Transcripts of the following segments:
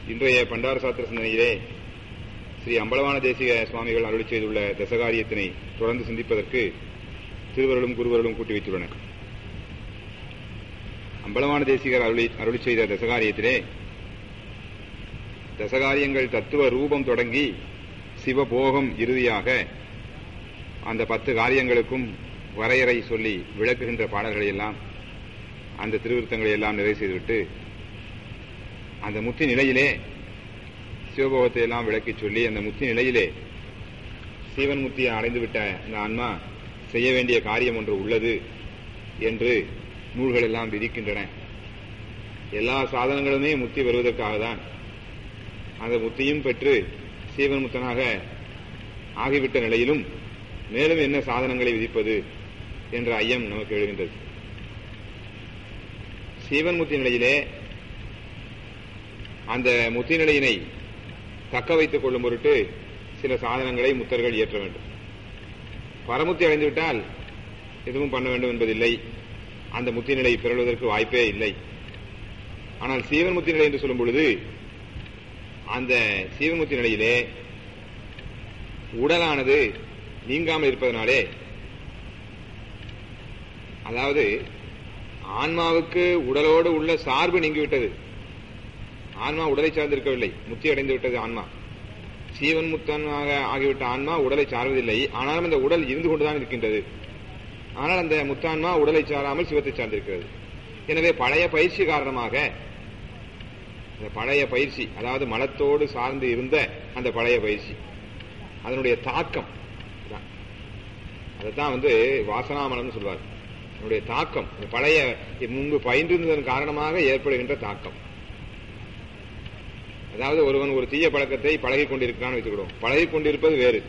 இன்றைய பண்டார சாத்திர சிந்தனையிலே ஸ்ரீ அம்பலவான தேசிக சுவாமிகள் அருளி செய்துள்ள தசகாரியத்தினை தொடர்ந்து சிந்திப்பதற்கு திருவருளும் குருவருளும் கூட்டி வைத்துள்ளனர் அம்பலவான தேசிகர் அருளி அருளி செய்த தசகாரியத்திலே தசகாரியங்கள் தத்துவ ரூபம் தொடங்கி சிவபோகம் இறுதியாக அந்த பத்து காரியங்களுக்கும் வரையறை சொல்லி விளக்குகின்ற பாடல்களை எல்லாம் அந்த திருவிருத்தங்களை எல்லாம் நிறைவு செய்துவிட்டு அந்த முத்தி நிலையிலே சிவபோகத்தை எல்லாம் விளக்கி சொல்லி அந்த முத்தி நிலையிலே சீவன் முத்தியை அடைந்துவிட்ட இந்த ஆன்மா செய்ய வேண்டிய காரியம் ஒன்று உள்ளது என்று நூல்கள் எல்லாம் விதிக்கின்றன எல்லா சாதனங்களுமே முத்தி வருவதற்காக தான் அந்த முத்தியும் பெற்று சீவன் முத்தனாக ஆகிவிட்ட நிலையிலும் மேலும் என்ன சாதனங்களை விதிப்பது என்ற ஐயம் நமக்கு எழுகின்றது சீவன் முத்தி நிலையிலே அந்த முத்தி நிலையினை தக்க வைத்துக் கொள்ளும் பொருட்டு சில சாதனங்களை முத்தர்கள் இயற்ற வேண்டும் பரமுத்தி அடைந்துவிட்டால் எதுவும் பண்ண வேண்டும் என்பதில்லை அந்த முத்தி நிலை பிறழ்வதற்கு வாய்ப்பே இல்லை ஆனால் சீவன் முத்தி நிலை என்று சொல்லும் பொழுது அந்த சீவன்முத்தி நிலையிலே உடலானது நீங்காமல் இருப்பதனாலே அதாவது ஆன்மாவுக்கு உடலோடு உள்ள சார்பு நீங்கிவிட்டது ஆன்மா உடலை சார்ந்திருக்கவில்லை முத்தி அடைந்து விட்டது ஆன்மா சீவன் முத்தனாக ஆகிவிட்ட ஆன்மா உடலை சார்வதில்லை ஆனாலும் அந்த உடல் இருந்து கொண்டுதான் இருக்கின்றது ஆனால் அந்த முத்தான்மா உடலை சாராமல் சிவத்தை சார்ந்திருக்கிறது எனவே பழைய பயிற்சி காரணமாக இந்த பழைய பயிற்சி அதாவது மலத்தோடு சார்ந்து இருந்த அந்த பழைய பயிற்சி அதனுடைய தாக்கம் அதைத்தான் வந்து வாசனாமலம்னு சொல்வார் அதனுடைய தாக்கம் பழைய முன்பு பயின்றிருந்ததன் காரணமாக ஏற்படுகின்ற தாக்கம் அதாவது ஒருவன் ஒரு தீய பழக்கத்தை பழகி கொண்டிருக்கிறான்னு வச்சுக்கிடுவோம் பழகி கொண்டிருப்பது வேறு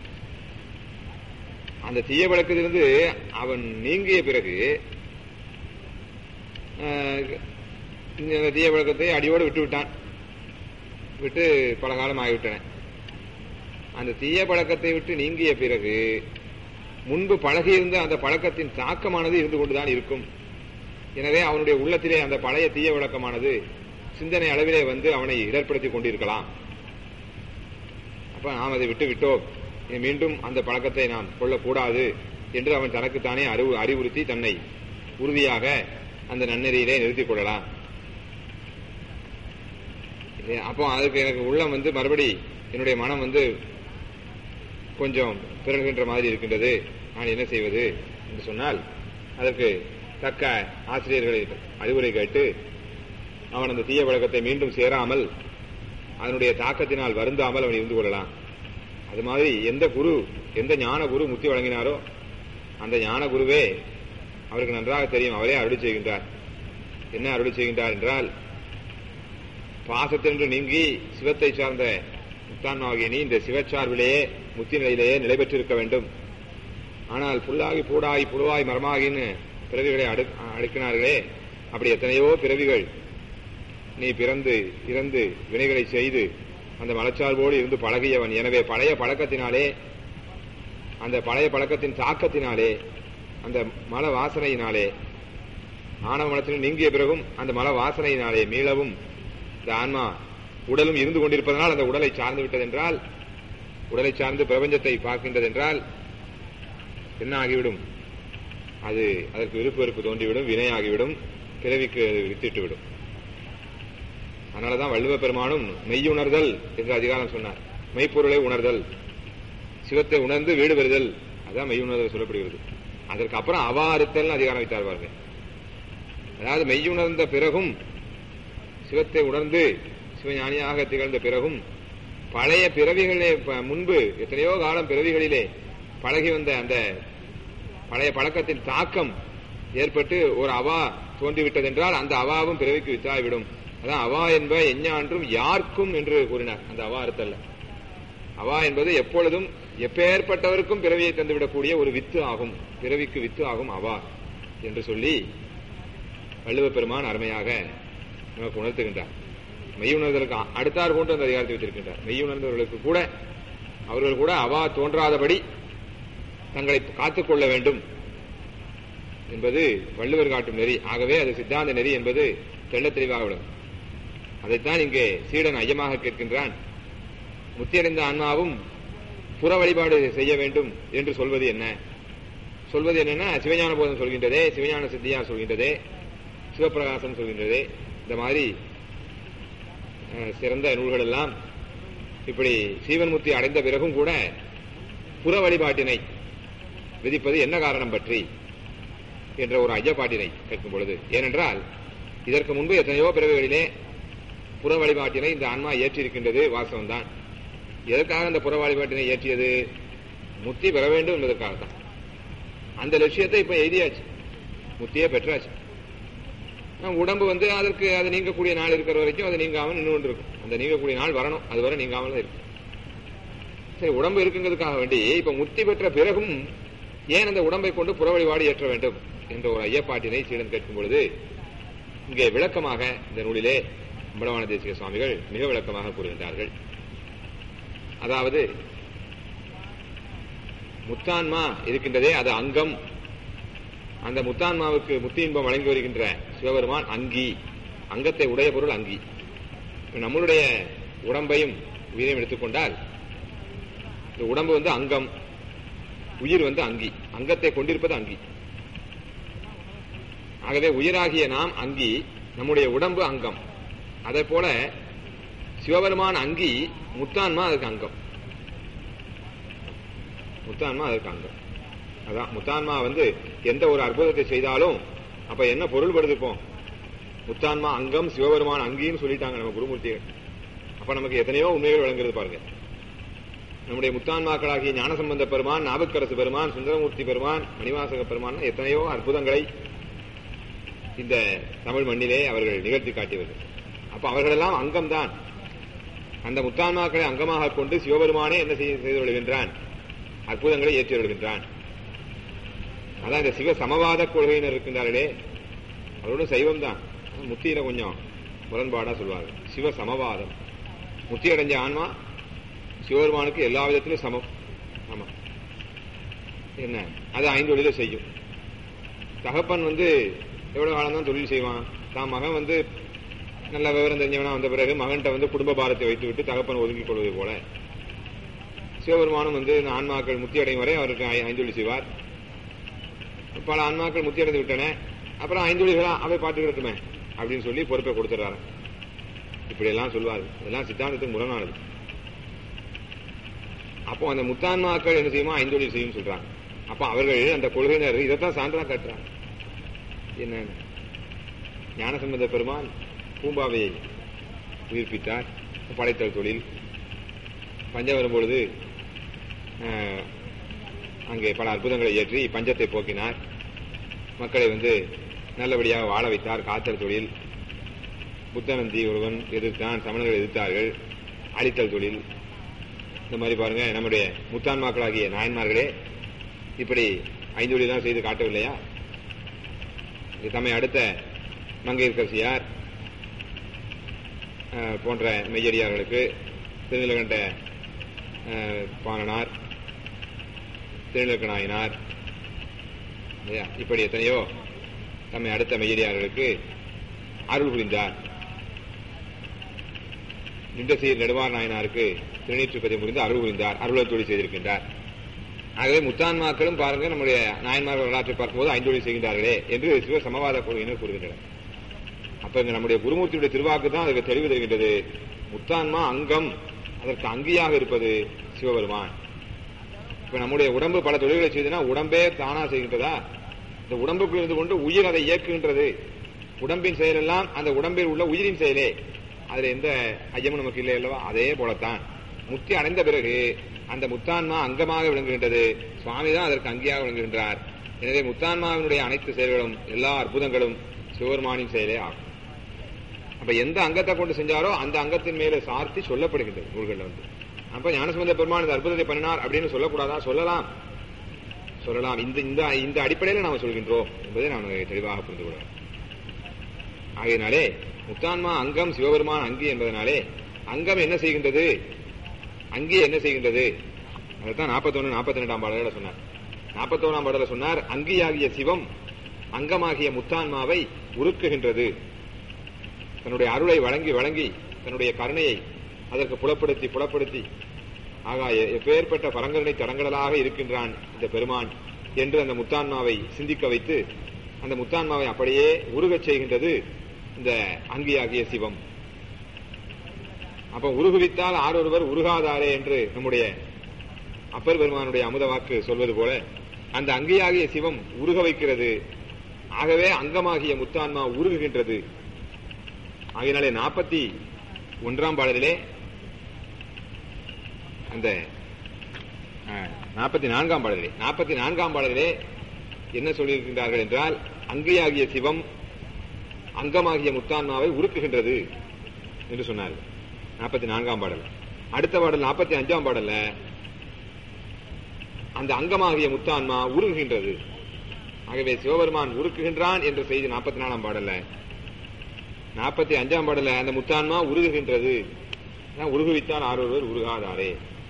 அந்த தீய பழக்கத்திலிருந்து அவன் நீங்கிய பிறகு இந்த தீய பழக்கத்தை அடியோடு விட்டு விட்டான் விட்டு பல காலம் ஆகிவிட்டன அந்த தீய பழக்கத்தை விட்டு நீங்கிய பிறகு முன்பு பழகியிருந்த அந்த பழக்கத்தின் தாக்கமானது இருந்து கொண்டுதான் இருக்கும் எனவே அவனுடைய உள்ளத்திலே அந்த பழைய தீய வழக்கமானது சிந்தனை அளவிலே வந்து அவனை இடர்படுத்தி கொண்டிருக்கலாம் அப்ப நாம் அதை விட்டு விட்டோம் மீண்டும் அந்த பழக்கத்தை நாம் கொள்ளக்கூடாது என்று அவன் தனக்குத்தானே அறிவு அறிவுறுத்தி தன்னை உறுதியாக அந்த நன்னெறியிலே நிறுத்திக் கொள்ளலாம் அப்போ அதுக்கு எனக்கு உள்ளம் வந்து மறுபடி என்னுடைய மனம் வந்து கொஞ்சம் பிறகுகின்ற மாதிரி இருக்கின்றது நான் என்ன செய்வது என்று சொன்னால் அதற்கு தக்க ஆசிரியர்களை அறிவுரை கேட்டு அவன் அந்த தீய வழக்கத்தை மீண்டும் சேராமல் அதனுடைய தாக்கத்தினால் வருந்தாமல் அவன் இருந்து கொள்ளலாம் அது மாதிரி எந்த குரு எந்த ஞான குரு முத்தி வழங்கினாரோ அந்த ஞான குருவே அவருக்கு நன்றாக தெரியும் அவரே அருளி செய்கின்றார் என்ன அருளி செய்கின்றார் என்றால் பாசத்தின்று நீங்கி சிவத்தை சார்ந்த முத்தான்மாகிய நீ இந்த சிவச்சார்பிலேயே முத்தி நிலையிலேயே நிலை பெற்றிருக்க வேண்டும் ஆனால் புல்லாகி பூடாகி புழுவாய் மரமாகின்னு பிறவிகளை அடு அடுக்கினார்களே அப்படி எத்தனையோ பிறவிகள் நீ பிறந்து இறந்து வினைகளை செய்து அந்த மலச்சார்போடு இருந்து பழகியவன் எனவே பழைய பழக்கத்தினாலே அந்த பழைய பழக்கத்தின் தாக்கத்தினாலே அந்த மல வாசனையினாலே ஆணவ மலத்தில் நீங்கிய பிறகும் அந்த மல வாசனையினாலே மீளவும் இந்த ஆன்மா உடலும் இருந்து கொண்டிருப்பதனால் அந்த உடலை சார்ந்து விட்டது என்றால் உடலை சார்ந்து பிரபஞ்சத்தை பார்க்கின்றது என்றால் என்ன ஆகிவிடும் அது அதற்கு விருப்பு வெறுப்பு தோன்றிவிடும் வினையாகிவிடும் பிறவிக்கு வித்திட்டு விடும் அதனாலதான் வள்ளுவ பெருமானும் மெய்யுணர்தல் என்று அதிகாரம் சொன்னார் மெய்ப்பொருளை உணர்தல் சிவத்தை உணர்ந்து வீடு பெறுதல் அதான் மெய்யுணர்தல் சொல்லப்படுகிறது அதற்கு அப்புறம் அவா அறுத்தல் அதிகாரம் வைத்தார் பாருங்க அதாவது மெய்யுணர்ந்த பிறகும் சிவத்தை உணர்ந்து சிவஞானியாக திகழ்ந்த பிறகும் பழைய பிறவிகளே முன்பு எத்தனையோ காலம் பிறவிகளிலே பழகி வந்த அந்த பழைய பழக்கத்தின் தாக்கம் ஏற்பட்டு ஒரு அவா தோன்றிவிட்டது என்றால் அந்த அவாவும் பிறவிக்கு வித்தாய்விடும் அதான் அவா என்ப எஞ்ஞான்றும் யாருக்கும் என்று கூறினார் அந்த அவா அறுத்தல்ல அவா என்பது எப்பொழுதும் எப்பேற்பட்டவருக்கும் பிறவியை தந்துவிடக்கூடிய ஒரு வித்து ஆகும் பிறவிக்கு வித்து ஆகும் அவா என்று சொல்லி வள்ளுவ பெருமான் அருமையாக நமக்கு உணர்த்துகின்றார் மெய்யுணர்தலுக்கு அடுத்தார் கொண்டு அந்த அதிகாரத்தை வைத்திருக்கின்றார் மெய்யுணர்ந்தவர்களுக்கு கூட அவர்கள் கூட அவா தோன்றாதபடி தங்களை காத்துக்கொள்ள வேண்டும் என்பது வள்ளுவர் காட்டும் நெறி ஆகவே அது சித்தாந்த நெறி என்பது தெள்ள தெளிவாக விடும் அதைத்தான் இங்கே சீடன் ஐயமாக கேட்கின்றான் முத்தியடைந்த ஆன்மாவும் புற வழிபாடு செய்ய வேண்டும் என்று சொல்வது என்ன சொல்வது என்னன்னா சிவஞான போதம் சொல்கின்றதே சிவஞான சித்தியார் சொல்கின்றதே சிவபிரகாசம் சொல்கின்றதே இந்த மாதிரி அஹ், சிறந்த நூல்கள் எல்லாம் இப்படி சீவன் முக்தி அடைந்த பிறகும் கூட புற வழிபாட்டினை விதிப்பது என்ன காரணம் பற்றி என்ற ஒரு ஐயப்பாட்டினை கேட்கும் பொழுது ஏனென்றால் இதற்கு முன்பு எத்தனையோ பிறவிகளிலே புற வழிபாட்டினை இந்த ஆன்மா ஏற்றிருக்கின்றது வாஸ்தவம்தான் எதற்காக அந்த புற வழிபாட்டினை ஏற்றியது முக்தி பெற வேண்டும் என்பதற்காகத்தான் அந்த லட்சியத்தை இப்ப எழுதியாச்சு முத்தியே பெற்றாச்சு ஆனா, உடம்பு வந்து அதற்கு அது நீங்கக்கூடிய நாள் இருக்கிற வரைக்கும் அது நீங்காமல் நின்று கொண்டு இருக்கும் அந்த நீங்கக்கூடிய நாள் வரணும் அது வரை நீங்காமல் தான் இருக்கும் சரி உடம்பு இருக்குங்கிறதுக்காக வேண்டி இப்ப முக்தி பெற்ற பிறகும் ஏன் அந்த உடம்பை கொண்டு புற வழிபாடு ஏற்ற வேண்டும் என்ற ஒரு ஐயப்பாட்டினை சீடன் கேட்கும் பொழுது இங்கே விளக்கமாக இந்த நூலிலே அம்பலவான தேசிக சுவாமிகள் மிக விளக்கமாக கூறுகின்றார்கள் அதாவது முத்தான்மா இருக்கின்றதே அது அங்கம் அந்த முத்தான்மாவுக்கு முத்தி இன்பம் வழங்கி வருகின்ற சிவபெருமான் அங்கி அங்கத்தை உடைய பொருள் அங்கி இப்ப நம்மளுடைய உடம்பையும் உயிரையும் எடுத்துக்கொண்டால் இந்த உடம்பு வந்து அங்கம் உயிர் வந்து அங்கி அங்கத்தை கொண்டிருப்பது அங்கி ஆகவே உயிராகிய நாம் அங்கி நம்முடைய உடம்பு அங்கம் அதே போல சிவபெருமான் அங்கி முத்தான்மா அதுக்கு அங்கம் முத்தான்மா அதுக்கு அங்கம் அதான் முத்தான்மா வந்து எந்த ஒரு அற்புதத்தை செய்தாலும் அப்ப என்ன பொருள்படுது இப்போ முத்தான்மா அங்கம் சிவபெருமான் அங்கின்னு சொல்லிட்டாங்க நம்ம குருமூர்த்திகள் அப்ப நமக்கு எத்தனையோ உண்மைகள் விளங்குறது பாருங்க நம்முடைய முத்தான்மாக்களாகிய ஞானசம்பந்த பெருமான் நாவுக்கரசு பெருமான் சுந்தரமூர்த்தி பெருமான் மணிவாசக பெருமான் எத்தனையோ அற்புதங்களை இந்த தமிழ் மண்ணிலே அவர்கள் நிகழ்த்தி காட்டியவர்கள் அப்ப அவர்களெல்லாம் அங்கம்தான் அந்த முத்தான்மாக்களை அங்கமாக கொண்டு சிவபெருமானே என்ன செய்ய செய்து வருகின்றான் அற்புதங்களை ஏற்றி வருகின்றான் அதான் இந்த சிவ சமவாத கொள்கையினர் இருக்கின்றார்களே அவரோட சைவம் தான் முத்தியில கொஞ்சம் முரண்பாடா சொல்லுவாங்க சிவ சமவாதம் முத்தி அடைஞ்ச ஆன்மா சிவபெருமானுக்கு எல்லா விதத்திலும் சமம் ஆமா என்ன அது ஐந்து வழியில செய்யும் தகப்பன் வந்து எவ்வளவு காலம் தான் தொழில் செய்வான் தான் மகன் வந்து நல்ல விவரம் தெரிஞ்சவனா வந்த பிறகு மகன்கிட்ட வந்து குடும்ப பாரத்தை வைத்து விட்டு தகப்பன் ஒதுங்கிக் கொள்வது போல சிவபெருமானும் வந்து இந்த ஆன்மாக்கள் முத்தி அடையும் வரை அவருக்கு ஐ- ஐந்தொழி செய்வார் பல ஆன்மாக்கள் முத்தி அடைந்து விட்டன அப்புறம் ஐந்தொழிகளா அவை பார்த்துக்கிட்டுமே அப்படின்னு சொல்லி பொறுப்பை கொடுத்துறாரு இப்படி எல்லாம் சொல்வாரு இதெல்லாம் சித்தாந்தத்துக்கு முரணானது அப்போ அந்த முத்தான்மாக்கள் என்ன செய்யுமா ஐந்தொழில் செய்யும் சொல்றாங்க அப்ப அவர்கள் அந்த கொள்கையினர் இதைத்தான் சான்றா காட்டுறாங்க என்ன ஞானசம்பந்த பெருமான் பூம்பாவையை உயிர்ப்பித்தார் படைத்தல் தொழில் பஞ்சம் வரும்பொழுது அஹ், அங்கே பல அற்புதங்களை ஏற்றி பஞ்சத்தை போக்கினார் மக்களை வந்து நல்லபடியாக வாழ வைத்தார் காத்தல் தொழில் புத்தனந்தி ஒருவன் எதிர்த்தான் சமணர்கள் எதிர்த்தார்கள் அழித்தல் தொழில் இந்த மாதிரி பாருங்க நம்முடைய முத்தான்மாக்களாகிய நாயன்மார்களே இப்படி ஐந்தொழி தான் செய்து காட்டவில்லையா இது தம்மை அடுத்த மங்கையர்கரசியார் அஹ், போன்ற மெய்யடியார்களுக்கு திருநிலகண்ட அஹ், பாணனார் திருநிலக்க நாயனார் இல்லையா? இப்படி எத்தனையோ தம்மை அடுத்த மெய்யடியார்களுக்கு அருள் புரிந்தார் நின்றசீர் நெடுவார் நாயனாருக்கு திருநீற்றுப்பதை புரிந்து அருள் புரிந்தார் அருளை தொழில் செய்திருக்கின்றார் ஆகவே முத்தான்மாக்களும் பாருங்க நம்முடைய நாயன்மார்கள் வரலாற்றை பார்க்கும்போது ஐந்தொழில் செய்கின்றார்களே என்று சிவ சமவாத கொள்கையினர் கூறுகின்றனர் அப்ப இங்க நம்முடைய குருமூர்த்தியுடைய திருவாக்கு தான் அதுக்கு தெளிவு தருகின்றது முத்தான்மா அங்கம் அதற்கு அங்கியாக இருப்பது சிவபெருமான் இப்ப நம்முடைய உடம்பு பல தொழில்களை செய்ததுன்னா உடம்பே தானா செய்கின்றதா இந்த உடம்புக்குள் இருந்து கொண்டு உயிர் அதை இயக்குகின்றது உடம்பின் செயலெல்லாம் அந்த உடம்பில் உள்ள உயிரின் செயலே அதுல எந்த ஐயமும் நமக்கு இல்லை அல்லவா அதே போலத்தான் முக்தி அடைந்த பிறகு அந்த முத்தான்மா அங்கமாக விளங்குகின்றது சுவாமி தான் அதற்கு அங்கியாக விளங்குகின்றார் எனவே முத்தான்மாவினுடைய அனைத்து செயல்களும் எல்லா அற்புதங்களும் சிவபெருமானின் செயலே ஆகும் அப்ப எந்த அங்கத்தை கொண்டு செஞ்சாரோ அந்த அங்கத்தின் மேல சார்த்தி சொல்லப்படுகின்றது நூல்கள்ல வந்து அப்ப ஞானசம்பந்த பெருமான் இந்த அற்புதத்தை பண்ணினார் அப்படின்னு சொல்லக்கூடாதா சொல்லலாம் சொல்லலாம் இந்த இந்த இந்த அடிப்படையில நாம சொல்கின்றோம் என்பதை நாம் தெளிவாக புரிந்து கொள்ளலாம் ஆகையினாலே முத்தான்மா அங்கம் சிவபெருமான் அங்கி என்பதனாலே அங்கம் என்ன செய்கின்றது அங்கே என்ன செய்கின்றது அதைத்தான் நாற்பத்தொன்னு நாற்பத்தி ரெண்டாம் பாடல சொன்னார் நாற்பத்தோராம் பாடல சொன்னார் அங்கியாகிய சிவம் அங்கமாகிய முத்தான்மாவை உருக்குகின்றது தன்னுடைய அருளை வழங்கி வழங்கி தன்னுடைய கருணையை அதற்கு புலப்படுத்தி புலப்படுத்தி ஆகா எ- எப்பேற்பட்ட பரங்கருணை தடங்கடலாக இருக்கின்றான் இந்த பெருமான் என்று அந்த முத்தான்மாவை சிந்திக்க வைத்து அந்த முத்தான்மாவை அப்படியே உருகச் செய்கின்றது இந்த அங்கியாகிய சிவம் அப்ப உருகுவித்தால் ஆரொருவர் உருகாதாரே என்று நம்முடைய அப்பர் பெருமானுடைய அமுத வாக்கு சொல்வது போல அந்த அங்கியாகிய சிவம் உருக வைக்கிறது ஆகவே அங்கமாகிய முத்தான்மா உருகுகின்றது ஆகையினாலே நாற்பத்தி ஒன்றாம் பாடலிலே அந்த நாற்பத்தி நான்காம் பாடலிலே நாற்பத்தி நான்காம் பாடலிலே என்ன சொல்லியிருக்கின்றார்கள் என்றால் அங்கியாகிய சிவம் அங்கமாகிய முத்தான்மாவை உருக்குகின்றது என்று சொன்னார்கள் நாற்பத்தி நான்காம் பாடல் அடுத்த பாடல் நாற்பத்தி அஞ்சாம் பாடல்ல அந்த அங்கமாகிய முத்தான்மா உருகுகின்றது ஆகவே சிவபெருமான் உருக்குகின்றான் என்ற செய்தி நாற்பத்தி நாலாம் பாடல்ல நாற்பத்தி அஞ்சாம் பாடல்ல அந்த முத்தான்மா உருகுகின்றது அதான் உருகுவித்தால் ஆரொருவர் உருகாதாரே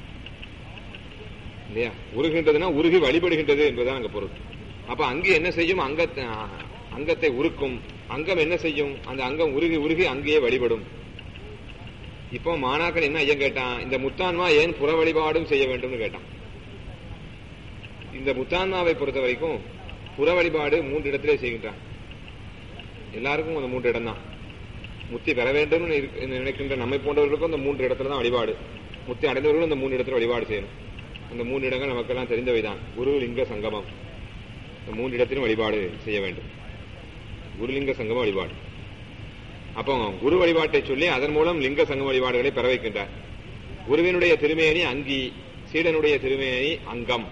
இல்லையா உருகின்றதுன்னா உருகி வழிபடுகின்றது என்பதுதான் அங்க பொருள் அப்ப அங்கு என்ன செய்யும் அங்கத்தை அங்கத்தை உருக்கும் அங்கம் என்ன செய்யும் அந்த அங்கம் உருகி உருகி அங்கேயே வழிபடும் இப்போ மாணாக்கன் என்ன ஐயன் கேட்டான் இந்த முத்தான்மா ஏன் புற வழிபாடும் செய்ய வேண்டும்னு கேட்டான் இந்த முத்தான்மாவை பொறுத்த வரைக்கும் புற வழிபாடு மூன்று இடத்திலே செய்கின்றான் எல்லாருக்கும் அந்த மூன்று இடம் தான் முத்தி பெற வேண்டும்னு இருக்கு- நினைக்கின்ற நம்மை போன்றவர்களுக்கும் அந்த மூன்று இடத்துல தான் வழிபாடு முத்தி அடைந்தவர்களும் அந்த மூன்று இடத்துல வழிபாடு செய்யணும் அந்த மூன்று இடங்கள் நமக்கெல்லாம் தெரிந்தவைதான் குரு லிங்க சங்கமம் இந்த மூன்று இடத்திலும் வழிபாடு செய்ய வேண்டும் குருலிங்க சங்கம வழிபாடு அப்போ குரு வழிபாட்டை சொல்லி அதன் மூலம் லிங்க சங்கம் வழிபாடுகளை பெற வைக்கின்றார் குருவினுடைய திருமேனி அங்கி சீடனுடைய திருமேனி அங்கம்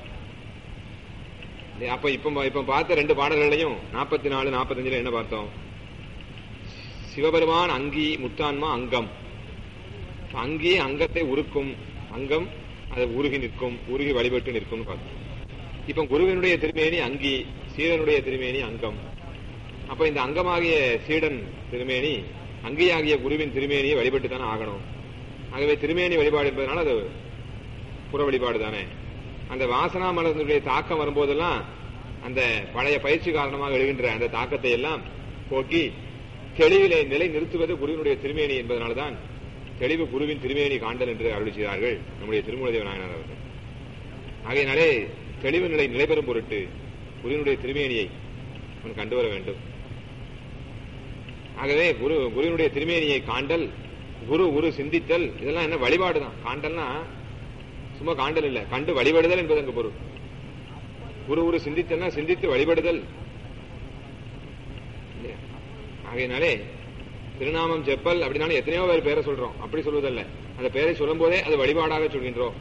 அப்ப இப்ப இப்ப பார்த்த ரெண்டு பாடல்களையும் நாற்பத்தி நாலு நாற்பத்தஞ்சுல என்ன பார்த்தோம் சிவபெருமான் அங்கி முத்தான்மா அங்கம் அங்கி அங்கத்தை உருக்கும் அங்கம் அது உருகி நிற்கும் உருகி வழிபட்டு நிற்கும் பார்த்தோம் இப்ப குருவினுடைய திருமேனி அங்கி சீடனுடைய திருமேனி அங்கம் அப்ப இந்த அங்கமாகிய சீடன் திருமேனி அங்கியாகிய குருவின் திருமேனியை வழிபட்டு தானே ஆகணும் ஆகவே திருமேனி வழிபாடு என்பதனால அது புற வழிபாடு தானே அந்த வாசனா மலர்களுடைய தாக்கம் வரும்போதெல்லாம் அந்த பழைய பயிற்சி காரணமாக எழுகின்ற அந்த தாக்கத்தை எல்லாம் போக்கி தெளிவிலே நிலை நிறுத்துவது குருவினுடைய திருமேனி என்பதனால்தான் தெளிவு குருவின் திருமேனி காண்டல் என்று அருள் செய்தார்கள் நம்முடைய திருமூலதேவ நாயனார் அவர்கள் ஆகையினாலே தெளிவு நிலை நிலை பெறும் பொருட்டு குருவினுடைய திருமேனியை அவன் கண்டு வர வேண்டும் ஆகவே குரு குருவினுடைய திருமேனியை காண்டல் குரு குரு சிந்தித்தல் இதெல்லாம் என்ன வழிபாடு தான் காண்டல்னா சும்மா காண்டல் இல்ல கண்டு வழிபடுதல் என்பது அங்கு பொருள் குரு குரு சிந்தித்தல்னா சிந்தித்து வழிபடுதல் இல்லையா? ஆகையினாலே திருநாமம் செப்பல் அப்படின்னாலும் எத்தனையோ பேர் பேரை சொல்றோம் அப்படி சொல்வதல்ல அந்த பேரை சொல்லும் போதே அது வழிபாடாக சொல்கின்றோம்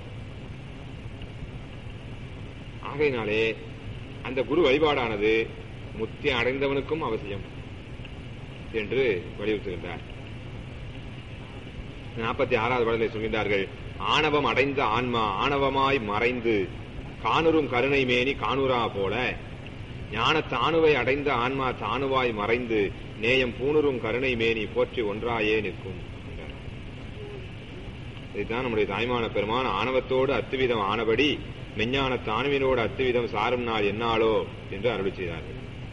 ஆகையினாலே அந்த குரு வழிபாடானது முத்தி அடைந்தவனுக்கும் அவசியம் என்று வலியுறுத்துகின்றார் நாற்பத்தி ஆறாவது பாடலை சொல்கின்றார்கள் ஆணவம் அடைந்த ஆன்மா ஆணவமாய் மறைந்து காணுறும் கருணை மேனி காணுரா போல ஞான தானுவை அடைந்த ஆன்மா தானுவாய் மறைந்து நேயம் பூணுறும் கருணை மேனி போற்றி ஒன்றாயே நிற்கும் என்றார். இதுதான் நம்முடைய தாய்மான பெருமான் ஆணவத்தோடு அத்துவிதம் ஆனபடி மெஞ்ஞான தானுவினோடு அத்துவிதம் சாரும் நாள் என்னாளோ என்று அருளி செய்தார்கள்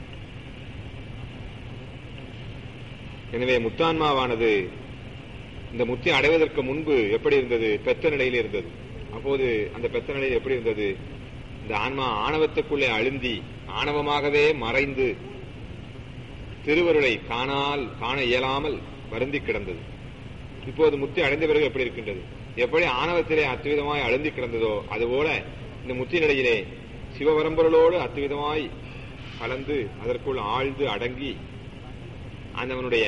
எனவே முத்தான்மாவானது இந்த முத்தி அடைவதற்கு முன்பு எப்படி இருந்தது பெத்த நிலையில் இருந்தது அப்போது அந்த பெத்த நிலையில் எப்படி இருந்தது இந்த ஆன்மா ஆணவத்துக்குள்ளே அழுந்தி ஆணவமாகவே மறைந்து திருவருளை காணால் காண இயலாமல் வருந்தி கிடந்தது இப்போது முத்தி அடைந்த பிறகு எப்படி இருக்கின்றது எப்படி ஆணவத்திலே அத்துவிதமாய் அழுந்தி கிடந்ததோ அதுபோல இந்த முத்தி நிலையிலே சிவபரம்பொருளோடு அத்துவிதமாய் கலந்து அதற்குள் ஆழ்ந்து அடங்கி அந்தவனுடைய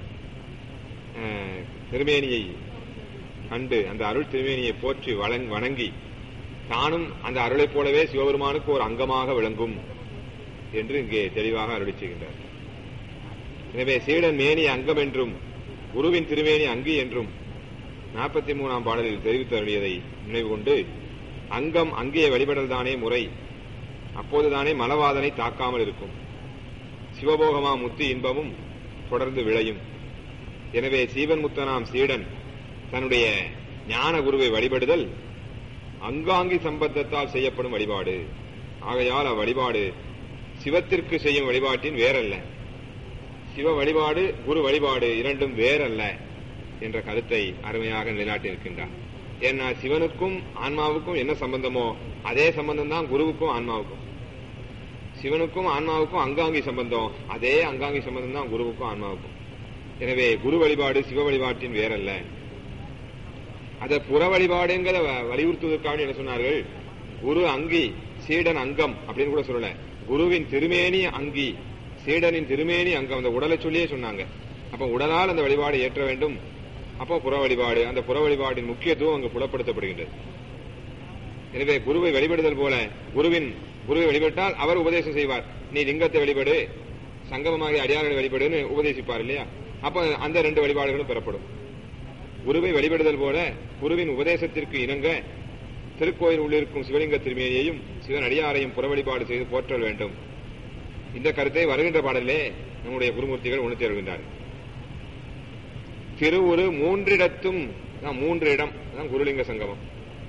அஹ், திருமேனியை கண்டு அந்த அருள் திருமேனியை போற்றி வழங் வணங்கி தானும் அந்த அருளைப் போலவே சிவபெருமானுக்கு ஒரு அங்கமாக விளங்கும் என்று இங்கே தெளிவாக அருளி செய்கின்றார் எனவே சீடன் மேனி அங்கம் என்றும் குருவின் திருமேனி அங்கி என்றும் நாற்பத்தி மூணாம் பாடலில் தெரிவித்து அருளியதை நினைவு கொண்டு அங்கம் அங்கே வழிபடல்தானே முறை அப்போதுதானே மலவாதனை தாக்காமல் இருக்கும் சிவபோகமா முத்தி இன்பமும் தொடர்ந்து விளையும் எனவே சீவன் முத்தனாம் சீடன் தன்னுடைய ஞான குருவை வழிபடுதல் அங்காங்கி சம்பந்தத்தால் செய்யப்படும் வழிபாடு ஆகையால் அவ்வழிபாடு சிவத்திற்கு செய்யும் வழிபாட்டின் வேறல்ல சிவ வழிபாடு குரு வழிபாடு இரண்டும் வேறல்ல என்ற கருத்தை அருமையாக நிலைநாட்டி இருக்கின்றார் ஏன்னா சிவனுக்கும் ஆன்மாவுக்கும் என்ன சம்பந்தமோ அதே சம்பந்தம் தான் குருவுக்கும் ஆன்மாவுக்கும் சிவனுக்கும் ஆன்மாவுக்கும் அங்காங்கி சம்பந்தம் அதே அங்காங்கி சம்பந்தம் தான் குருவுக்கும் ஆன்மாவுக்கும் எனவே குரு வழிபாடு சிவ வழிபாட்டின் வேறல்ல அத புற வழிபாடுங்கிற வ- வலியுறுத்துவதற்காக என்ன சொன்னார்கள் குரு அங்கி சீடன் அங்கம் அப்படின்னு கூட சொல்லல குருவின் திருமேனி அங்கி சீடனின் திருமேனி அங்கம் அந்த உடலை சொல்லியே சொன்னாங்க அப்ப உடலால் அந்த வழிபாடு ஏற்ற வேண்டும் அப்போ புற வழிபாடு அந்த புற வழிபாடின் முக்கியத்துவம் அங்கு புலப்படுத்தப்படுகின்றது எனவே குருவை வழிபடுதல் போல குருவின் குருவை வழிபட்டால் அவர் உபதேசம் செய்வார் நீ லிங்கத்தை வழிபடு சங்கமமாகிய அடியார்களை வழிபடுன்னு உபதேசிப்பார் இல்லையா அப்ப அந்த ரெண்டு வழிபாடுகளும் பெறப்படும் குருவை வழிபடுதல் போல குருவின் உபதேசத்திற்கு இணங்க திருக்கோயில் உள்ளிருக்கும் சிவலிங்க திருமேனியையும் சிவன் அடியாரையும் புற வழிபாடு செய்து போற்றல் வேண்டும் இந்த கருத்தை வருகின்ற பாடலிலே நம்முடைய குருமூர்த்திகள் உணர்த்தி வருகின்றார்கள் திருவுரு மூன்றிடத்தும் அதான் மூன்று இடம் அதான் குருலிங்க சங்கமம்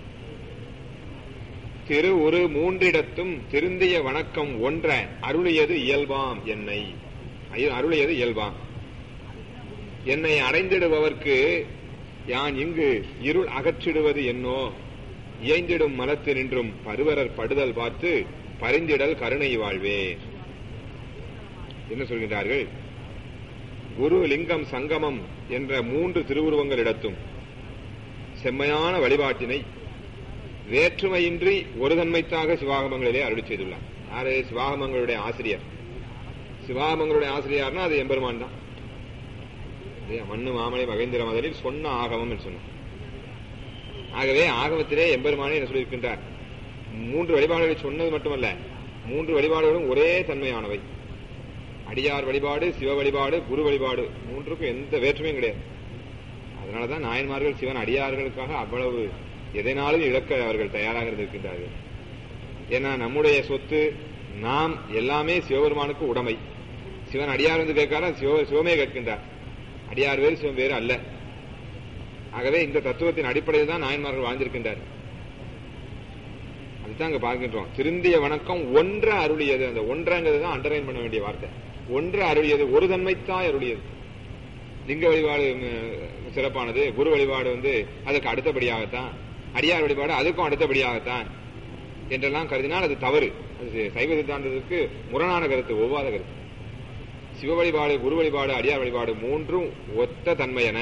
திரு ஒரு மூன்றிடத்தும் திருந்திய வணக்கம் ஒன்ற அருளியது இயல்பாம் என்னை ஐயோ, அருளியது இயல்பாம் என்னை அடைந்திடுபவர்க்கு யான் இங்கு இருள் அகற்றிடுவது என்னோ இயைந்திடும் மலத்து நின்றும் பருவரர் படுதல் பார்த்து பரிந்திடல் கருணை வாழ்வே என்ன சொல்கின்றார்கள் குரு லிங்கம் சங்கமம் என்ற மூன்று திருவுருவங்களிடத்தும் செம்மையான வழிபாட்டினை வேற்றுமையின்றி ஒரு தன்மைத்தாக சிவாகமங்களிலே அருளி செய்துள்ளார் யாரு சிவாகமங்களுடைய ஆசிரியர் சிவாகமங்களுடைய ஆசிரியர்னா அது எம்பெருமான் தான் இல்லையா? மண்ணு மாமலை மகேந்திர மதலில் சொன்ன ஆகமம் என்று சொன்னார் ஆகவே ஆகமத்திலே எம்பெருமானே என்ன சொல்லியிருக்கின்றார் மூன்று வழிபாடுகளை சொன்னது மட்டுமல்ல மூன்று வழிபாடுகளும் ஒரே தன்மையானவை அடியார் வழிபாடு சிவ வழிபாடு குரு வழிபாடு மூன்றுக்கும் எந்த வேற்றுமையும் கிடையாது அதனாலதான் நாயன்மார்கள் சிவன் அடியார்களுக்காக அவ்வளவு எதனாலும் இழக்க அவர்கள் தயாராக இருந்திருக்கின்றார்கள் ஏன்னா நம்முடைய சொத்து நாம் எல்லாமே சிவபெருமானுக்கு உடைமை சிவன் அடியார் வந்து கேட்காரா சிவ சிவமே கேட்கின்றார் அடியார் வேறு சிவம் வேறு அல்ல ஆகவே இந்த தத்துவத்தின் அடிப்படையில் தான் நாயன்மார்கள் வாழ்ந்திருக்கின்றார் அதுதான் அங்க பார்க்கின்றோம் திருந்திய வணக்கம் ஒன்ற அருளியது அந்த ஒன்றங்கிறது தான் அண்டர்லைன் பண்ண வேண்டிய வார்த்தை ஒன்று அருளியது ஒரு தன்மைத்தாய் அருளியது லிங்க வழிபாடு ம், சிறப்பானது குரு வழிபாடு வந்து அதுக்கு அடுத்தபடியாகத்தான் அடியார் வழிபாடு அதுக்கும் அடுத்தபடியாகத்தான் என்றெல்லாம் கருதினால் அது தவறு அது சைவ சித்தாந்தத்துக்கு முரணான கருத்து ஒவ்வாத கருத்து சிவ வழிபாடு குரு வழிபாடு அடியார் வழிபாடு மூன்றும் ஒத்த தன்மையன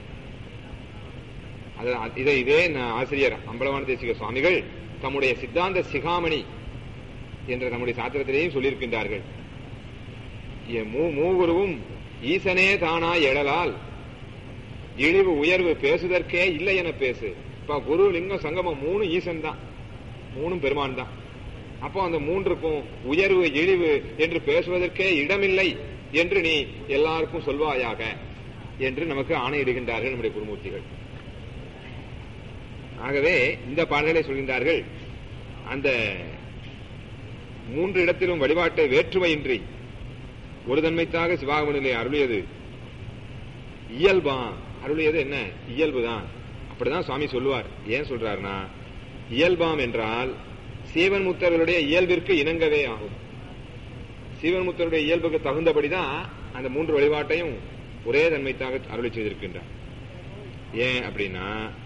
அது இதை இதே ந- ஆசிரியர் அம்பலவான தேசிக சுவாமிகள் தம்முடைய சித்தாந்த சிகாமணி என்ற நம்முடைய சாத்திரத்திலேயும் சொல்லியிருக்கின்றார்கள் எ- மூ- மூவுருவும் ஈசனே தானா எழலால் இழிவு உயர்வு பேசுதற்கே இல்லை என பேசு இப்ப குரு லிங்கம் சங்கமம் மூணு ஈசன் தான் மூணும் பெருமான் தான் அப்போ அந்த மூன்றுக்கும் உயர்வு இழிவு என்று பேசுவதற்கே இடமில்லை என்று நீ எல்லாருக்கும் சொல்வாயாக என்று நமக்கு ஆணையிடுகின்றார்கள் நம்முடைய குருமூர்த்திகள் ஆகவே இந்த பாடலை சொல்கின்றார்கள் அந்த மூன்று இடத்திலும் வழிபாட்டை வேற்றுமையின்றி ஒரு தன்மைத்தாக சிவாகமனிலே அருளியது இயல்பான் அருளியது என்ன இயல்புதான் அப்படிதான் சுவாமி சொல்லுவார் ஏன் சொல்றாருன்னா இயல்பாம் என்றால் சீவன் முத்தர்களுடைய இயல்பிற்கு இணங்கவே ஆகும் சீவன் முத்தருடைய இயல்புக்கு தகுந்தபடிதான் அந்த மூன்று வழிபாட்டையும் ஒரே தன்மைத்தாக அருளி செய்திருக்கின்றார் ஏன் அப்படின்னா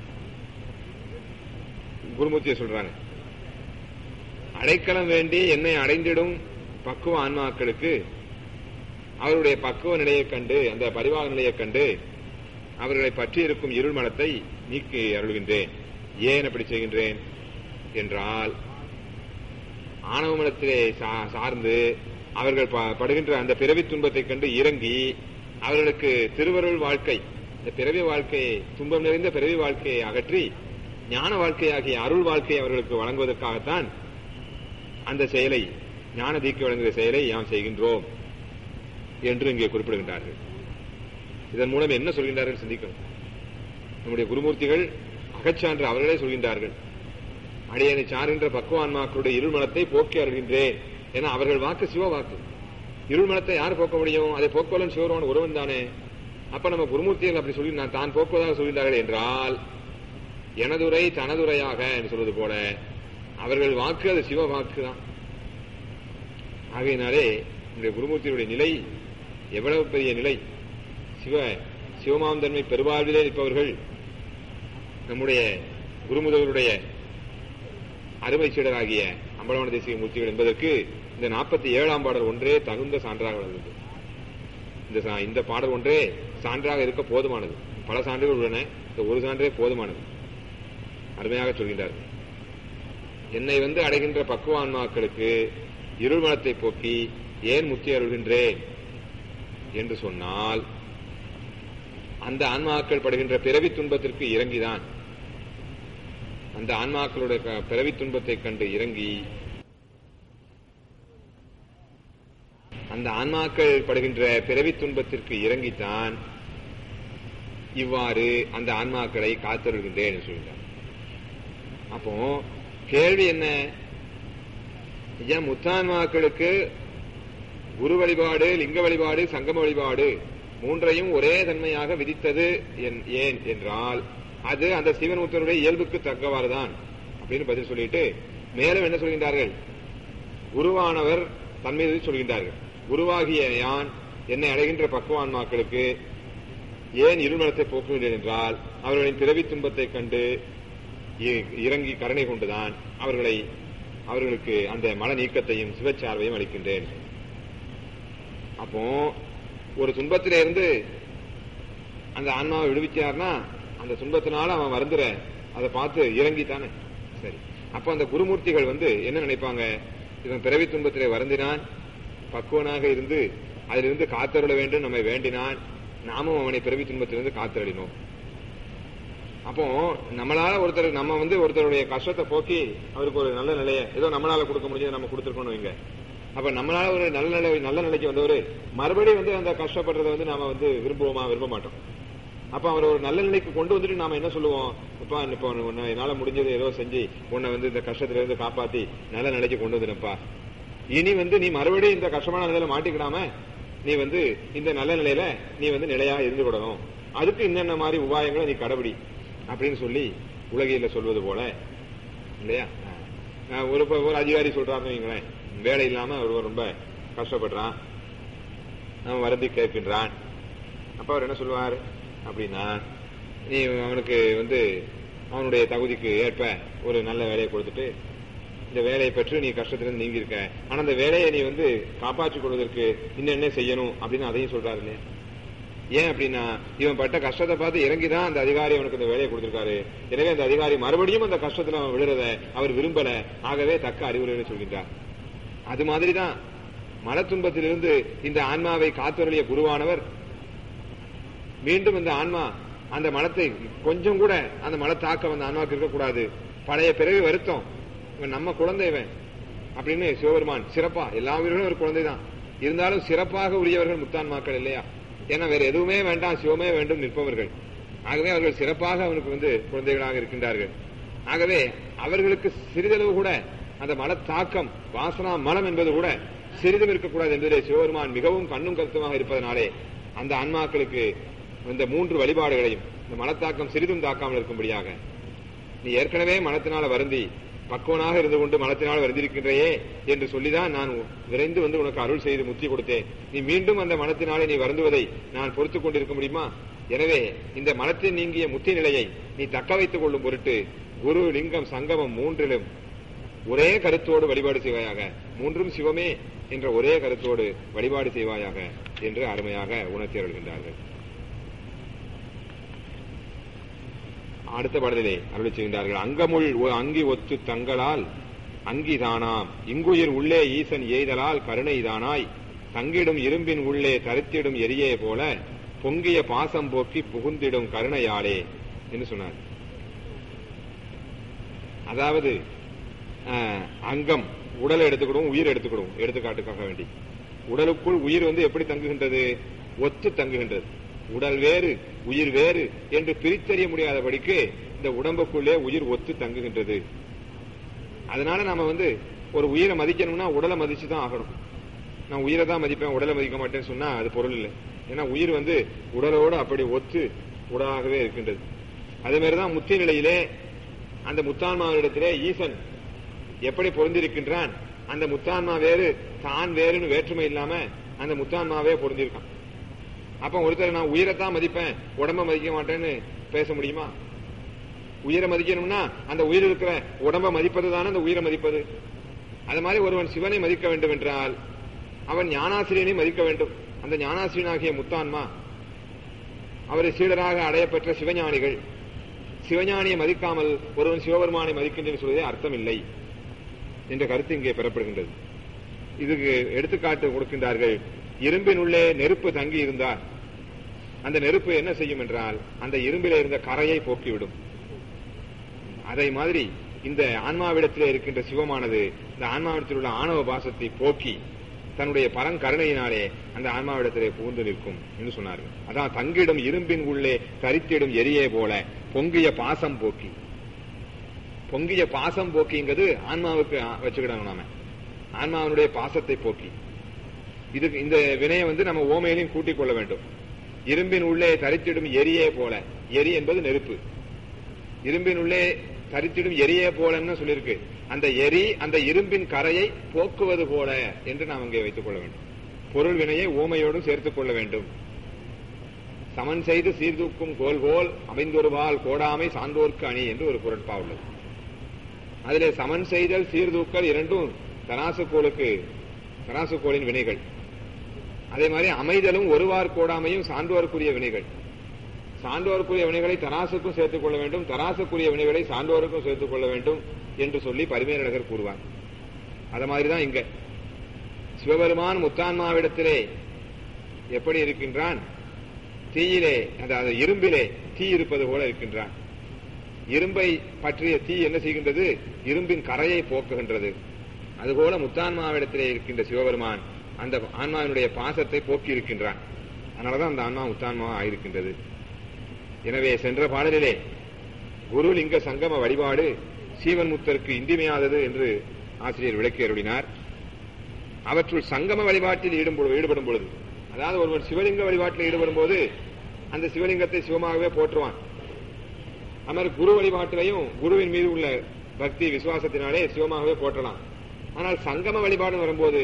குருமூர்த்தியை சொல்றாங்க அடைக்கலம் வேண்டி என்னை அடைந்திடும் பக்குவ ஆன்மாக்களுக்கு அவருடைய பக்குவ நிலையைக் கண்டு அந்த பரிவாக நிலையைக் கண்டு அவர்களை பற்றி இருக்கும் இருள் மனத்தை நீக்கி அருள்கின்றேன் ஏன் அப்படி செய்கின்றேன் என்றால் ஆணவ மனத்திலே சா- சார்ந்து அவர்கள் ப- படுகின்ற அந்த பிறவி துன்பத்தைக் கண்டு இறங்கி அவர்களுக்கு திருவருள் வாழ்க்கை இந்த பிறவி வாழ்க்கையை துன்பம் நிறைந்த பிறவி வாழ்க்கையை அகற்றி ஞான வாழ்க்கையாகிய அருள் வாழ்க்கையை அவர்களுக்கு வழங்குவதற்காகத்தான் அந்த செயலை ஞான தீக்கு வழங்குகிற செயலை யாம் செய்கின்றோம் என்று இங்கே குறிப்பிடுகின்றார்கள் இதன் மூலம் என்ன சொல்கின்றார்கள் சிந்திக்கணும் நம்முடைய குருமூர்த்திகள் அகச்சான்று அவர்களே சொல்கின்றார்கள் அடியனை சார்கின்ற பக்குவான்மாக்களுடைய இருள்மனத்தை போக்கி அருகின்றேன் என அவர்கள் வாக்கு சிவ வாக்கு இருள்மனத்தை யார் போக்க முடியும் அதை போக்குவலன் சிவருவன் ஒருவன் தானே அப்ப நம்ம குருமூர்த்திகள் அப்படி சொல்லி நான் தான் போக்குவதாக சொல்கின்றார்கள் என்றால் எனதுரை தனதுரையாக என்று சொல்வது போல அவர்கள் வாக்கு அது சிவ வாக்கு தான் ஆகையினாலே நம்முடைய குருமூர்த்தியுடைய நிலை எவ்வளவு பெரிய நிலை சிவ சிவமாம் தன்மை பெருவாழ்விலே இருப்பவர்கள் நம்முடைய குருமுதவருடைய அருமை சீடராகிய அம்பலவன தேசிய மூர்த்திகள் என்பதற்கு இந்த நாற்பத்தி ஏழாம் பாடல் ஒன்றே தகுந்த சான்றாக வளர்ந்தது இந்த சா- இந்த பாடல் ஒன்றே சான்றாக இருக்க போதுமானது பல சான்றுகள் உள்ளன இந்த ஒரு சான்றே போதுமானது அருமையாக சொல்கின்றார் என்னை வந்து அடைகின்ற பக்குவான்மாக்களுக்கு இருள் மனத்தை போக்கி ஏன் முத்தி அருள்கின்றேன் என்று சொன்னால் அந்த ஆன்மாக்கள் படுகின்ற பிறவி துன்பத்திற்கு இறங்கிதான் அந்த ஆன்மாக்களுடைய க- பிறவி துன்பத்தை கண்டு இறங்கி அந்த ஆன்மாக்கள் படுகின்ற பிறவி துன்பத்திற்கு இறங்கித்தான் இவ்வாறு அந்த ஆன்மாக்களை காத்தருள்கின்றேன் என்று சொல்கிறார் அப்போ கேள்வி என்ன ஐயா முத்தான்மாக்களுக்கு குரு வழிபாடு லிங்க வழிபாடு சங்கம வழிபாடு மூன்றையும் ஒரே தன்மையாக விதித்தது என்- ஏன் என்றால் அது அந்த சிவன் உத்தரவுடைய இயல்புக்கு தக்கவாறுதான் அப்படின்னு பதில் சொல்லிட்டு மேலும் என்ன சொல்கின்றார்கள் குருவானவர் தன் மீது சொல்கின்றார்கள் குருவாகிய யான் என்னை அடைகின்ற பக்குவான்மாக்களுக்கு ஏன் இருமலத்தை போக்குகின்றேன் என்றால் அவர்களின் பிறவி துன்பத்தைக் கண்டு இ- இறங்கி கருணை கொண்டுதான் அவர்களை அவர்களுக்கு அந்த மன நீக்கத்தையும் சிவச்சார்வையும் அளிக்கின்றேன் அப்போ ஒரு துன்பத்தில இருந்து அந்த ஆன்மாவை விடுவிச்சார்னா அந்த துன்பத்தினால அவன் வருந்துற அதை பார்த்து இறங்கித்தானே சரி அப்போ அந்த குருமூர்த்திகள் வந்து என்ன நினைப்பாங்க இவன் பிறவி துன்பத்திலே வருந்தினான் பக்குவனாக இருந்து அதிலிருந்து காத்தருள வேண்டும் நம்மை வேண்டினான் நாமும் அவனை பிறவி துன்பத்திலிருந்து காத்தருளினோம் அப்போ நம்மளால ஒருத்தர் நம்ம வந்து ஒருத்தருடைய கஷ்டத்தை போக்கி அவருக்கு ஒரு நல்ல நிலையை ஏதோ நம்மளால கொடுக்க முடிஞ்சது நம்ம கொடுத்துருக்கோம்னு வைங்க அப்ப நம்மளால ஒரு நல்ல நிலை நல்ல நிலைக்கு வந்தவர் மறுபடியும் வந்து அந்த கஷ்டப்படுறதை வந்து நாம வந்து விரும்புவோமா விரும்ப மாட்டோம் அப்ப அவர் ஒரு நல்ல நிலைக்கு கொண்டு வந்துட்டு நாம என்ன சொல்லுவோம் இப்ப இப்போ உன்னை என்னால முடிஞ்சது ஏதோ செஞ்சு உன்னை வந்து இந்த கஷ்டத்துல இருந்து காப்பாத்தி நல்ல நிலைக்கு கொண்டு வந்துனப்பா இனி வந்து நீ மறுபடியும் இந்த கஷ்டமான நிலையில மாட்டிக்கிடாம நீ வந்து இந்த நல்ல நிலையில நீ வந்து நிலையா இருந்து விடணும் அதுக்கு இன்னென்ன மாதிரி உபாயங்களை நீ கடைபிடி அப்படின்னு சொல்லி உலகில சொல்வது போல இல்லையா அஹ் ஒரு ப- ஒரு அதிகாரி சொல்றாருன்னு வைங்களேன் வேலை இல்லாம ஒருவன் ரொம்ப கஷ்டப்படுறான் அவன் வருந்தி கேட்கின்றான் அப்ப அவர் என்ன சொல்லுவார் அப்படின்னா நீ அவனுக்கு வந்து அவனுடைய தகுதிக்கு ஏற்ப ஒரு நல்ல வேலையை கொடுத்துட்டு இந்த வேலையை பெற்று நீ கஷ்டத்திலிருந்து நீங்கி இருக்க ஆனா அந்த வேலையை நீ வந்து காப்பாற்றிக் கொள்வதற்கு இன்னும் என்ன செய்யணும் அப்படின்னு அதையும் சொல்றாரு இல்லையா ஏன் அப்படின்னா இவன் பட்ட கஷ்டத்தை பார்த்து இறங்கிதான் அந்த அதிகாரி அவனுக்கு அந்த வேலையை கொடுத்திருக்காரு எனவே அந்த அதிகாரி மறுபடியும் அந்த கஷ்டத்துல அவன் விழுறத அவர் விரும்பல ஆகவே தக்க அறிவுரைகளை சொல்கின்றார் அது மாதிரிதான் மன துன்பத்திலிருந்து இந்த ஆன்மாவை காத்தருளிய குருவானவர் மீண்டும் இந்த ஆன்மா அந்த மனத்தை கொஞ்சம் கூட அந்த மன தாக்கம் அந்த ஆன்மாவுக்கு இருக்கக்கூடாது பழைய பிறவி வருத்தம் இவன் நம்ம குழந்தை இவன் அப்படின்னு சிவபெருமான் சிறப்பா எல்லா உயிர்களும் ஒரு குழந்தை தான் இருந்தாலும் சிறப்பாக உரியவர்கள் முத்தான்மாக்கள் இல்லையா ஏன்னா வேற எதுவுமே வேண்டாம் சிவமே வேண்டும் நிற்பவர்கள் ஆகவே அவர்கள் சிறப்பாக அவனுக்கு வந்து குழந்தைகளாக இருக்கின்றார்கள் ஆகவே அவர்களுக்கு சிறிதளவு கூட அந்த மன தாக்கம் வாசனா மனம் என்பது கூட சிறிதும் இருக்கக்கூடாது என்பதிலே சிவபெருமான் மிகவும் கண்ணும் கருத்துமாக இருப்பதனாலே அந்த ஆன்மாக்களுக்கு இந்த மூன்று வழிபாடுகளையும் இந்த மனத்தாக்கம் சிறிதும் தாக்காமல் இருக்கும்படியாக நீ ஏற்கனவே மனத்தினால வருந்தி பக்குவனாக இருந்து கொண்டு மனத்தினால் வருந்திருக்கின்றையே என்று சொல்லிதான் நான் விரைந்து வந்து உனக்கு அருள் செய்து முத்தி கொடுத்தேன் நீ மீண்டும் அந்த மனத்தினாலே நீ வருந்துவதை நான் பொறுத்துக் கொண்டிருக்க முடியுமா எனவே இந்த மனத்தில் நீங்கிய முத்தி நிலையை நீ தக்க வைத்துக் கொள்ளும் பொருட்டு குரு லிங்கம் சங்கமம் மூன்றிலும் ஒரே கருத்தோடு வழிபாடு செய்வாயாக மூன்றும் சிவமே என்ற ஒரே கருத்தோடு வழிபாடு செய்வாயாக என்று அருமையாக உணர்த்தி அருள்கின்றார்கள் அடுத்த பாடலிலே அருளி செய்கின்றார்கள் அங்கமுள் ஒ- அங்கி ஒத்து தங்களால் அங்கிதானாம் இங்குயிர் உள்ளே ஈசன் எய்தலால் கருணை தானாய் தங்கிடும் இரும்பின் உள்ளே தரித்திடும் எரியே போல பொங்கிய பாசம் போக்கி புகுந்திடும் கருணையாலே என்று சொன்னார் அதாவது அஹ், அங்கம் உடலை எடுத்துக்கிடுவோம் உயிர் எடுத்துக்கிடுவோம் எடுத்துக்காட்டுக்காக வேண்டி உடலுக்குள் உயிர் வந்து எப்படி தங்குகின்றது ஒத்து தங்குகின்றது உடல் வேறு உயிர் வேறு என்று பிரித்தறிய முடியாதபடிக்கு இந்த உடம்புக்குள்ளே உயிர் ஒத்து தங்குகின்றது அதனால நாம வந்து ஒரு உயிரை மதிக்கணும்னா உடலை மதிச்சு தான் ஆகணும் நான் உயிரை தான் மதிப்பேன் உடலை மதிக்க மாட்டேன்னு சொன்னா அது பொருள் இல்லை ஏன்னா உயிர் வந்து உடலோடு அப்படி ஒத்து உடலாகவே இருக்கின்றது அதே மாதிரிதான் முத்தி நிலையிலே அந்த முத்தான்மாவிடத்திலே ஈசன் எப்படி பொருந்திருக்கின்றான் அந்த முத்தான்மா வேறு தான் வேறுன்னு வேற்றுமை இல்லாம அந்த முத்தான்மாவே பொருந்திருக்கான் அப்ப ஒருத்தர் நான் உயிரைத்தான் மதிப்பேன் உடம்ப மதிக்க மாட்டேன்னு பேச முடியுமா உயிரை மதிக்கணும்னா அந்த உயிர் இருக்கிற உடம்ப மதிப்பது தானே அந்த உயிரை மதிப்பது அது மாதிரி ஒருவன் சிவனை மதிக்க வேண்டும் என்றால் அவன் ஞானாசிரியனை மதிக்க வேண்டும் அந்த ஞானாசிரியனாகிய முத்தான்மா அவரை சீடராக அடையப்பெற்ற சிவஞானிகள் சிவஞானியை மதிக்காமல் ஒருவன் சிவபெருமானை மதிக்கின்றேன் சொல்வதே அர்த்தம் இல்லை என்ற கருத்து இங்கே பெறப்படுகின்றது இதுக்கு எடுத்துக்காட்டு கொடுக்கின்றார்கள் இரும்பின் உள்ளே நெருப்பு தங்கி இருந்தால் அந்த நெருப்பு என்ன செய்யும் என்றால் அந்த இரும்பிலே இருந்த கரையை போக்கிவிடும் அதை மாதிரி இந்த ஆன்மாவிடத்திலே இருக்கின்ற சிவமானது இந்த ஆன்மாவிடத்தில் உள்ள ஆணவ பாசத்தை போக்கி தன்னுடைய பரங்கருணையினாலே அந்த ஆன்மாவிடத்திலே புகுந்து நிற்கும் என்று சொன்னார்கள் அதான் தங்கிடும் இரும்பின் உள்ளே தரித்திடும் எரியே போல பொங்கிய பாசம் போக்கி பொங்கிய பாசம் போக்கிங்கிறது ஆன்மாவுக்கு வச்சுக்கிடணும் நாம ஆன்மாவினுடைய பாசத்தை போக்கி இதுக்கு இந்த வினையை வந்து நம்ம ஓமையிலையும் கூட்டிக் கொள்ள வேண்டும் இரும்பின் உள்ளே தரித்திடும் எரியே போல எரி என்பது நெருப்பு இரும்பின் உள்ளே தரித்திடும் எரியே போலன்னு சொல்லியிருக்கு அந்த எரி அந்த இரும்பின் கரையை போக்குவது போல என்று நாம் இங்கே வைத்துக் கொள்ள வேண்டும் பொருள் வினையை ஓமையோடும் சேர்த்துக் கொள்ள வேண்டும் சமன் செய்து சீர்தூக்கும் கோல்கோல் அமைந்தொருவால் கோடாமை சான்றோர்க்கு அணி என்று ஒரு குரட்பா உள்ளது அதிலே சமன் செய்தல் சீர்தூக்கல் இரண்டும் தராசுக்கோளுக்கு தராசுக்கோளின் வினைகள் அதே மாதிரி அமைதலும் ஒருவார் கோடாமையும் சான்றோருக்குரிய வினைகள் சான்றோருக்குரிய வினைகளை தராசுக்கும் சேர்த்துக் கொள்ள வேண்டும் தராசுக்குரிய வினைகளை சான்றோருக்கும் சேர்த்துக் கொள்ள வேண்டும் என்று சொல்லி பரிமேலழகர் கூறுவார் அத மாதிரிதான் இங்க சிவபெருமான் முத்தான்மாவிடத்திலே எப்படி இருக்கின்றான் தீயிலே அதாவது இரும்பிலே தீ இருப்பது போல இருக்கின்றான் இரும்பை பற்றிய தீ என்ன செய்கின்றது இரும்பின் கரையை போக்குகின்றது அதுபோல முத்தான்மாவிடத்திலே இருக்கின்ற சிவபெருமான் அந்த ஆன்மாவினுடைய பாசத்தை போக்கி இருக்கின்றான் அதனாலதான் அந்த ஆன்மா முத்தான்மா ஆயிருக்கின்றது எனவே சென்ற பாடலிலே குரு லிங்க சங்கம வழிபாடு சீவன் முத்தருக்கு இன்றிமையாதது என்று ஆசிரியர் விளக்கி அருளினார் அவற்றுள் சங்கம வழிபாட்டில் ஈடுபடும் பொழுது அதாவது ஒருவர் சிவலிங்க வழிபாட்டில் ஈடுபடும் போது அந்த சிவலிங்கத்தை சிவமாகவே போற்றுவான் அவர் குரு வழிபாட்டிலையும் குருவின் மீது உள்ள பக்தி விசுவாசத்தினாலே சிவமாகவே போற்றலாம் ஆனால் சங்கம வழிபாடு வரும்போது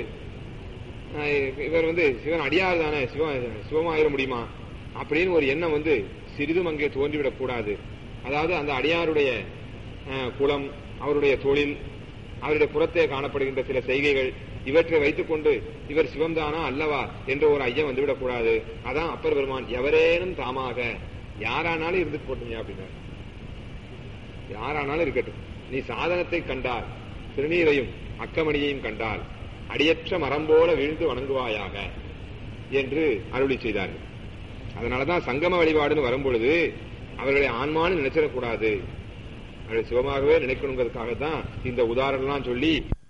இவர் வந்து சிவன் அடியார் தானே சிவ சிவமாயிர முடியுமா அப்படின்னு ஒரு எண்ணம் வந்து சிறிதும் அங்கே தோன்றிவிடக் கூடாது அதாவது அந்த அடியாருடைய குலம் அவருடைய தொழில் அவருடைய புறத்தே காணப்படுகின்ற சில செய்கைகள் இவற்றை வைத்துக் கொண்டு இவர் சிவம்தானா அல்லவா என்ற ஒரு ஐயம் வந்துவிடக் கூடாது அதான் அப்பர் பெருமான் எவரேனும் தாமாக யாரானாலும் இருந்துட்டு போட்டுங்க அப்படின்னார் யாரானாலும் இருக்கட்டும் நீ சாதனத்தை கண்டால் திருநீரையும் அக்கமணியையும் கண்டால் அடியற்ற மரம் போல வீழ்ந்து வணங்குவாயாக என்று அருளி செய்தார்கள் அதனாலதான் சங்கம வழிபாடுன்னு வரும்பொழுது அவர்களை ஆன்மான்னு நினைச்சிடக்கூடாது அவர்களை சிவமாகவே நினைக்கணுங்கிறதுக்காக தான் இந்த உதாரணம்லாம் சொல்லி